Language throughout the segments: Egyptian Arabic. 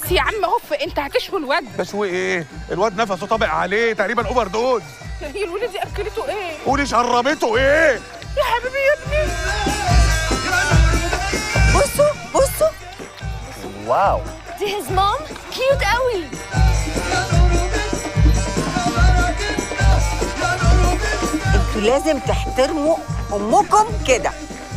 بس يا عم هف انت هتشوي الواد بشوي ايه الواد نفسه طابق عليه تقريبا اوفر دوز هي الولد دي اكلته ايه قولي شربته ايه يا حبيبي يا ابني بصوا بصوا واو دي هيز مام كيوت قوي انتوا لازم تحترموا امكم كده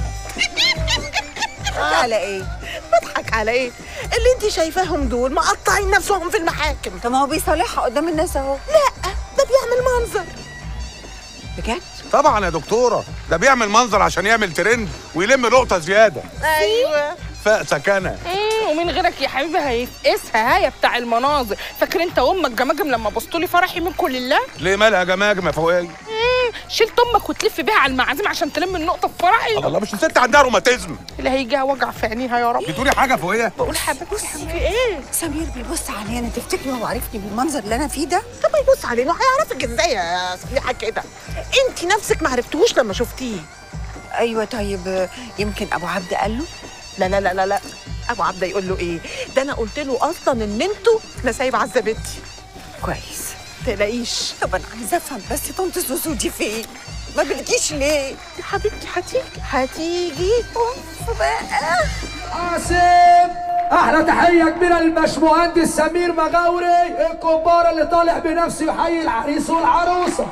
على ايه بضحك على ايه اللي انت شايفاهم دول مقطعين نفسهم في المحاكم طب ما هو بيصالحها قدام الناس اهو لا ده بيعمل منظر بجد طبعا يا دكتوره ده بيعمل منظر عشان يعمل ترند ويلم نقطه زياده ايوه فسكنه مم، ومن غيرك يا حبيبي هيفقسها هي بتاع المناظر فاكر انت وامك جماجم لما بصوا لي فرحي منكم لله ليه مالها جماجم يا فوقيه مم، شلت امك وتلف بيها على المعازيم عشان تلم النقطه في فرحي الله مش الست عندها روماتيزم اللي هيجيها وجع في عينيها يا رب بتقولي حاجه فوقيه بقول حبيبتي في ايه سمير بيبص علينا تفتكري هو عارفني بالمنظر اللي انا فيه ده طب يبص علينا هيعرفك ازاي يا صبيحه كده انت نفسك ما عرفتوش لما شفتيه ايوه طيب آه، يمكن ابو عبد قال له لا لا لا لا لا ابو عبده يقول له ايه ده انا قلت له اصلا ان انتوا نسايب عذبتي كويس تلاقيش طب انا عايزه افهم بس طنط سوسو دي فين ما بتجيش ليه يا حبيبتي هتيجي هتيجي اوف بقى قاسم احلى تحيه كبيره للباشمهندس سمير مغاوري الكبار اللي طالع بنفسه يحيي العريس والعروسه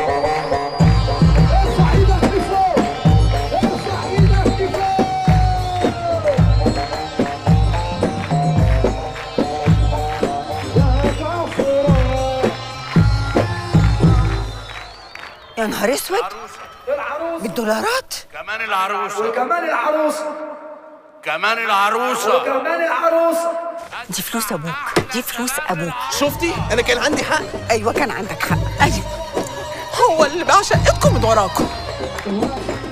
ارفع ايدك لفوق ارفع ايدك لفوق يا كفرة يا نهار اسود العروس بالدولارات كمان العروسة وكمان العروسه كمان العروسة وكمان العروسه دي فلوس ابوك دي فلوس ابوك شفتي انا كان عندي حق ايوه كان عندك حق ايوه هو اللي باع شقتكم من وراكم